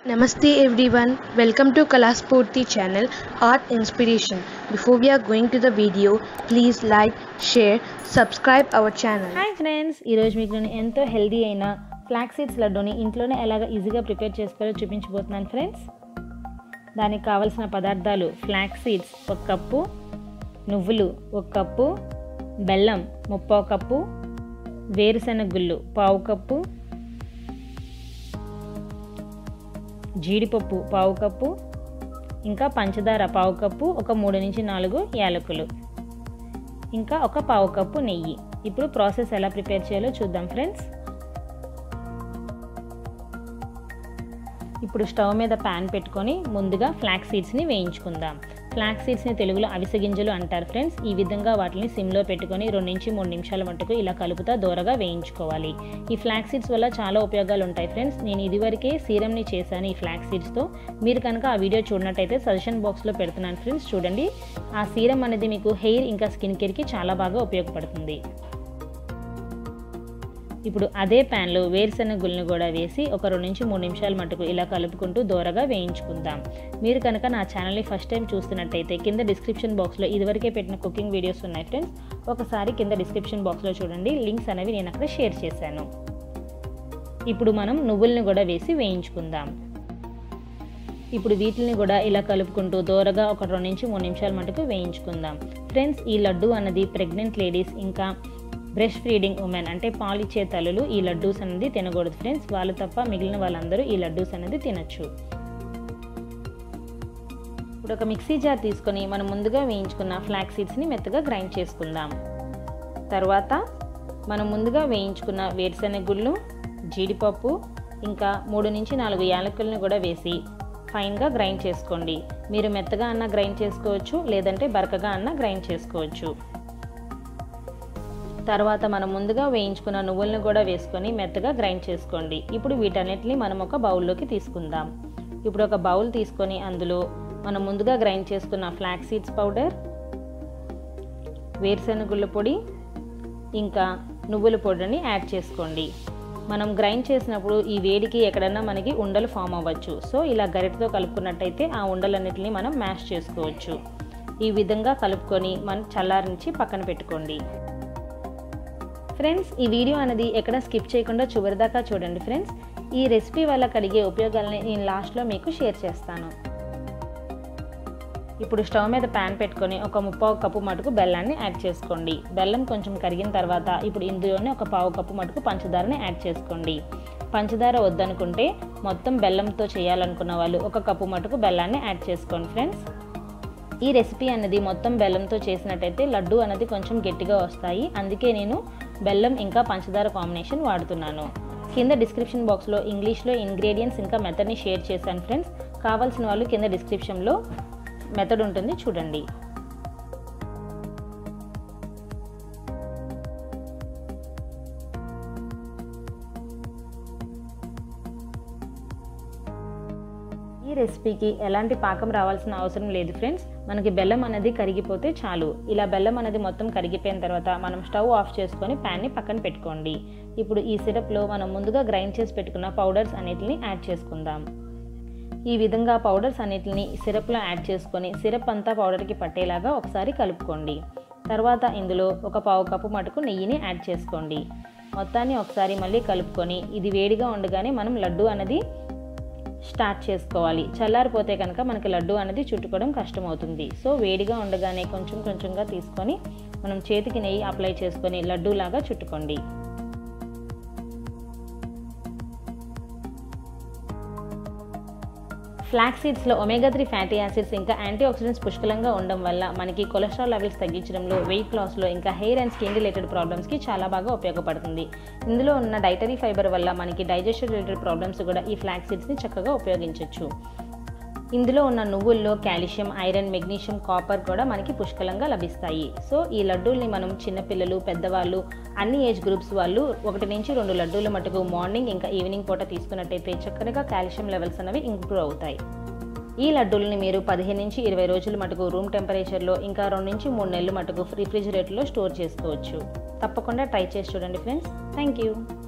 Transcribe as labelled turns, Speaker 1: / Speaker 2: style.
Speaker 1: Namaste everyone, welcome to Kalaspurti channel Art Inspiration. Before we are going to the video, please like, share, subscribe our channel.
Speaker 2: Hi friends ఈరోజు మీకు నేను ఎంతో healthy అయిన flax seeds లడ్డూని ఇంట్లోనే ఎలాగ ఈజీగా ప్రిపేర్ చేసుకోవాలో చూపించబోతున్నాను ఫ్రెండ్స్ దానికి కావలసిన పదార్థాలు ఫ్లాక్ సీడ్స్ ఒక కప్పు నువ్వులు ఒక కప్పు బెల్లం ముప్పావు కప్పు వేరుశెనగ గుళ్ళు పావు కప్పు జీడిపప్పు పావు కప్పు ఇంకా పంచదార పావు కప్పు ఒక మూడు నుంచి నాలుగు యాలకులు ఇంకా ఒక పావు కప్పు నెయ్యి ఇప్పుడు ప్రాసెస్ ఎలా ప్రిపేర్ చేయాలో చూద్దాం ఫ్రెండ్స్ ఇప్పుడు స్టవ్ మీద ప్యాన్ పెట్టుకొని ముందుగా ఫ్లాక్ సీడ్స్ని వేయించుకుందాం ఫ్లాక్ సీడ్స్ని తెలుగులో అవిసె గింజలు అంటారు ఫ్రెండ్స్ ఈ విధంగా వాటిని సిమ్లో పెట్టుకొని రెండు నుంచి మూడు నిమిషాల మట్టుకు ఇలా కలుపుతా దూరగా వేయించుకోవాలి ఈ ఫ్లాక్ సీడ్స్ వల్ల చాలా ఉపయోగాలు ఉంటాయి ఫ్రెండ్స్ నేను ఇదివరకే సీరంని చేశాను ఈ ఫ్లాక్ సీడ్స్తో మీరు కనుక ఆ వీడియో చూడనట్టయితే సజెషన్ బాక్స్లో పెడుతున్నాను ఫ్రెండ్స్ చూడండి ఆ సీరం అనేది మీకు హెయిర్ ఇంకా స్కిన్ కేర్కి చాలా బాగా ఉపయోగపడుతుంది ఇప్పుడు అదే ప్యాన్లో వేరుశెనగ గుళ్ళని కూడా వేసి ఒక రెండు నుంచి మూడు నిమిషాల మటుకు ఇలా కలుపుకుంటూ దూరగా వేయించుకుందాం మీరు కనుక నా ఛానల్ని ఫస్ట్ టైం చూస్తున్నట్టయితే కింద డిస్క్రిప్షన్ బాక్స్లో ఇదివరకే పెట్టిన కుకింగ్ వీడియోస్ ఉన్నాయి ఫ్రెండ్స్ ఒకసారి కింద డిస్క్రిప్షన్ బాక్స్లో చూడండి లింక్స్ అనేవి నేను అక్కడ షేర్ చేశాను ఇప్పుడు మనం నువ్వుల్ని కూడా వేసి వేయించుకుందాం ఇప్పుడు వీటిని కూడా ఇలా కలుపుకుంటూ దూరగా ఒక రెండు నుంచి మూడు నిమిషాల మటుకు వేయించుకుందాం ఫ్రెండ్స్ ఈ లడ్డు అన్నది ప్రెగ్నెంట్ లేడీస్ ఇంకా బ్రెస్ట్ ఫీడింగ్ ఉమెన్ అంటే పాలిచ్చే తల్లులు ఈ లడ్డూస్ అనేది తినకూడదు ఫ్రెండ్స్ వాళ్ళు తప్ప మిగిలిన వాళ్ళందరూ ఈ లడ్డూస్ అనేది తినచ్చు ఇప్పుడు ఒక మిక్సీ జార్ తీసుకొని మనం ముందుగా వేయించుకున్న ఫ్లాక్ సీడ్స్ని మెత్తగా గ్రైండ్ చేసుకుందాం తర్వాత మనం ముందుగా వేయించుకున్న వేరుశెనగ గుళ్ళు జీడిపప్పు ఇంకా మూడు నుంచి నాలుగు యాలకులను కూడా వేసి ఫైన్గా గ్రైండ్ చేసుకోండి మీరు మెత్తగా అన్న గ్రైండ్ చేసుకోవచ్చు లేదంటే బరకగా అన్న గ్రైండ్ చేసుకోవచ్చు తర్వాత మనం ముందుగా వేయించుకున్న నువ్వులను కూడా వేసుకొని మెత్తగా గ్రైండ్ చేసుకోండి ఇప్పుడు వీటన్నిటిని మనం ఒక బౌల్లోకి తీసుకుందాం ఇప్పుడు ఒక బౌల్ తీసుకొని అందులో మనం ముందుగా గ్రైండ్ చేసుకున్న ఫ్లాక్ సీడ్స్ పౌడర్ వేరుశెనగుళ్ళ పొడి ఇంకా నువ్వుల పొడిని యాడ్ చేసుకోండి మనం గ్రైండ్ చేసినప్పుడు ఈ వేడికి ఎక్కడన్నా మనకి ఉండలు ఫామ్ అవ్వచ్చు సో ఇలా గరిటతో కలుపుకున్నట్టయితే ఆ ఉండలన్నిటిని మనం మ్యాష్ చేసుకోవచ్చు ఈ విధంగా కలుపుకొని మనం చల్లారించి పక్కన పెట్టుకోండి ఫ్రెండ్స్ ఈ వీడియో అనేది ఎక్కడ స్కిప్ చేయకుండా చివరిదాకా చూడండి ఫ్రెండ్స్ ఈ రెసిపీ వల్ల కలిగే ఉపయోగాలని నేను లాస్ట్లో మీకు షేర్ చేస్తాను ఇప్పుడు స్టవ్ మీద ప్యాన్ పెట్టుకొని ఒక ముప్పావు కప్పు మటుకు బెల్లాన్ని యాడ్ చేసుకోండి బెల్లం కొంచెం కరిగిన తర్వాత ఇప్పుడు ఇందులోనే ఒక పావు కప్పు మటుకు పంచదారని యాడ్ చేసుకోండి పంచదార వద్దనుకుంటే మొత్తం బెల్లంతో చేయాలనుకున్న వాళ్ళు ఒక కప్పు మటుకు బెల్లాన్ని యాడ్ చేసుకోండి ఫ్రెండ్స్ ఈ రెసిపీ అనేది మొత్తం బెల్లంతో చేసినట్టయితే లడ్డు అనేది కొంచెం గట్టిగా వస్తాయి అందుకే నేను బెల్లం ఇంకా పంచదార కాంబినేషన్ వాడుతున్నాను కింద డిస్క్రిప్షన్ బాక్స్లో ఇంగ్లీష్లో ఇంగ్రీడియంట్స్ ఇంకా మెథడ్ని షేర్ చేశాను ఫ్రెండ్స్ కావాల్సిన వాళ్ళు కింద డిస్క్రిప్షన్లో మెథడ్ ఉంటుంది చూడండి ఈ రెసిపీకి ఎలాంటి పాకం రావాల్సిన అవసరం లేదు ఫ్రెండ్స్ మనకి బెల్లం అనేది కరిగిపోతే చాలు ఇలా బెల్లం అనేది మొత్తం కరిగిపోయిన తర్వాత మనం స్టవ్ ఆఫ్ చేసుకొని ప్యాన్ని పక్కన పెట్టుకోండి ఇప్పుడు ఈ సిరప్లో మనం ముందుగా గ్రైండ్ చేసి పెట్టుకున్న పౌడర్స్ అన్నిటిని యాడ్ చేసుకుందాం ఈ విధంగా పౌడర్స్ అన్నిటిని సిరప్లో యాడ్ చేసుకొని సిరప్ అంతా పౌడర్కి పట్టేలాగా ఒకసారి కలుపుకోండి తర్వాత ఇందులో ఒక పావు కప్పు మటుకు నెయ్యిని యాడ్ చేసుకోండి మొత్తాన్ని ఒకసారి మళ్ళీ కలుపుకొని ఇది వేడిగా ఉండగానే మనం లడ్డు అనేది స్టార్ట్ చేసుకోవాలి చల్లారిపోతే కనుక మనకి లడ్డు అనేది చుట్టుకోవడం కష్టమవుతుంది సో వేడిగా ఉండగానే కొంచెం కొంచెంగా తీసుకొని మనం చేతికి నెయ్యి అప్లై చేసుకొని లడ్డూలాగా చుట్టుకోండి ఫ్లాక్ సీడ్స్లో ఒమేగా త్రీ ఫ్యాటీ యాసిడ్స్ ఇంకా యాంటీ ఆక్సిడెంట్స్ పుష్కలంగా ఉండడం వల్ల మనకి కొలెస్ట్రాల్ లెవెల్స్ తగ్గించడంలో వెయిట్ లాస్లో ఇంకా హెయిర్ అండ్ స్కిన్ రిలేటెడ్ ప్రాబ్లమ్స్కి చాలా బాగా ఉపయోగపడుతుంది ఇందులో ఉన్న డైటరీ ఫైబర్ వల్ల మనకి డైజెషన్ రిలేటెడ్ ప్రాబ్లమ్స్ కూడా ఈ ఫ్లాక్ సీడ్స్ని చక్కగా ఉపయోగించవచ్చు ఇందులో ఉన్న నువ్వుల్లో కాల్షియం ఐరన్ మెగ్నీషియం కాపర్ కూడా మనకి పుష్కలంగా లభిస్తాయి సో ఈ లడ్డూల్ని మనం చిన్నపిల్లలు పెద్దవాళ్ళు అన్ని ఏజ్ గ్రూప్స్ వాళ్ళు ఒకటి నుంచి రెండు లడ్డూల మటుకు మార్నింగ్ ఇంకా ఈవినింగ్ పూట తీసుకున్నట్టయితే చక్కగా కాల్షియం లెవెల్స్ అనేవి ఇంప్రూవ్ అవుతాయి ఈ లడ్డూల్ని మీరు పదిహేను నుంచి ఇరవై రోజుల మటుకు రూమ్ టెంపరేచర్లో ఇంకా రెండు నుంచి మూడు నెలల మటుకు రిఫ్రిజిరేటర్లో స్టోర్ చేసుకోవచ్చు తప్పకుండా ట్రై చేసి చూడండి ఫ్రెండ్స్ థ్యాంక్ యూ